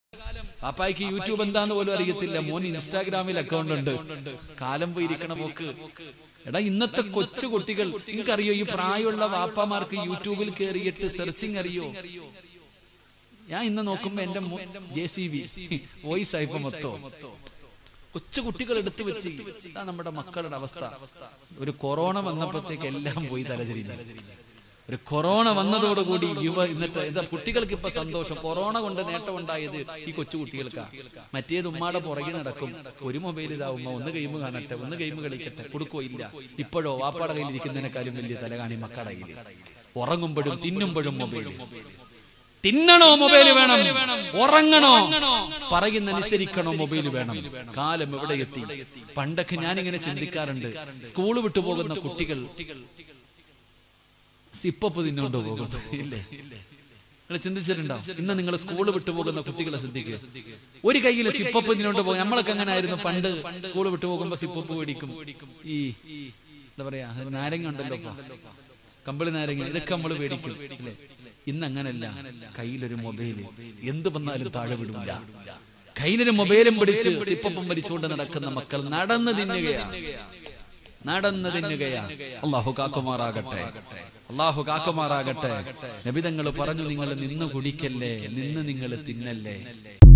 പാപ്പായ്ക്ക് YouTube എന്താന്ന് പോലും അറിയത്തില്ല മോൻ ഇൻസ്റ്റാഗ്രാമിൽ അക്കൗണ്ട് ഉണ്ട് കാലം പോയിരിക്കണ പോക്ക് എടാ ഇന്നത്തെ കൊച്ചു കുട്ടികൾ നിങ്ങൾക്കറിയോ ഈ പ്രായമുള്ള വാപ്പമാർക്ക് യൂട്യൂബിൽ കയറിയിട്ട് സെർച്ചിങ് അറിയോ ഞാൻ ഇന്ന് നോക്കുമ്പോ എന്റെ ജെ സി ബി വോയിസ് ആയിപ്പോ മൊത്തം കൊച്ചു കുട്ടികൾ എടുത്തു വെച്ച് ഇതാ നമ്മുടെ മക്കളുടെ അവസ്ഥ ഒരു കൊറോണ വന്നപ്പോഴത്തേക്ക് എല്ലാം പോയി തലതിരിഞ്ഞു ഒരു കൊറോണ വന്നതോടുകൂടി യുവ എന്നിട്ട് ഇതാ കുട്ടികൾക്ക് ഇപ്പൊ സന്തോഷം കൊറോണ കൊണ്ട് നേട്ടം ഉണ്ടായത് ഈ കൊച്ചു കുട്ടികൾക്കാ മറ്റേത് ഉമ്മാടെ പുറകെ നടക്കും ഒരു മൊബൈൽ ഇതാവുമ്പോ ഒന്ന് ഗെയിം കാണട്ടെ ഒന്ന് ഗെയിം കളിക്കട്ടെ കൊടുക്കോ ഇല്ല ഇപ്പോഴോ വാപ്പാടെ കയ്യിൽ ഇരിക്കുന്നതിനേക്കാളും വലിയ തലകാണി മക്കളുടെ കയ്യിൽ ഉറങ്ങുമ്പോഴും തിന്നുമ്പോഴും മൊബൈൽ തിന്നണോ മൊബൈൽ വേണം ഉറങ്ങണോ പറയുന്നനുസരിക്കണോ മൊബൈൽ വേണം കാലം എവിടെ എത്തി പണ്ടൊക്കെ ഞാനിങ്ങനെ ചിന്തിക്കാറുണ്ട് സ്കൂൾ വിട്ടു പോകുന്ന കുട്ടികൾ സിപ്പപ്പ് തിന്നുകൊണ്ട് പോകും ഇല്ലേ നിങ്ങൾ ചിന്തിച്ചിട്ടുണ്ടോ ഇന്ന് നിങ്ങൾ സ്കൂൾ വിട്ടു പോകുന്ന കുട്ടികളെ ശ്രദ്ധിക്കുക ഒരു കയ്യിൽ സിപ്പപ്പ് തിന്നുകൊണ്ട് പോകും നമ്മളൊക്കെ അങ്ങനെ ആയിരുന്നു പണ്ട് സ്കൂൾ വിട്ടു പോകുമ്പോ സിപ്പപ്പ് മേടിക്കും ഈ എന്താ പറയാ നാരങ്ങ ഉണ്ടല്ലോ ഇപ്പൊ. കമ്പിളി നാരങ്ങ ഇതൊക്കെ നമ്മൾ മേടിക്കും ഇല്ലേ ഇന്ന് അങ്ങനല്ല കയ്യിലൊരു മൊബൈല് എന്ത് വന്നാലും താഴെ വിടില്ല കയ്യിലൊരു മൊബൈലും പിടിച്ച് സിപ്പപ്പം വലിച്ചുകൊണ്ട് നടക്കുന്ന മക്കൾ നടന്നു തിന്നുകയാണ് നടന്നു തിന്നുകയാണ് അള്ളാഹു കാക്കുമാറാകട്ടെ അള്ളാഹു കാക്കുമാറാകട്ടെ നബിതങ്ങൾ പറഞ്ഞു നിങ്ങൾ നിന്ന് കുടിക്കല്ലേ നിന്ന് നിങ്ങൾ തിന്നല്ലേ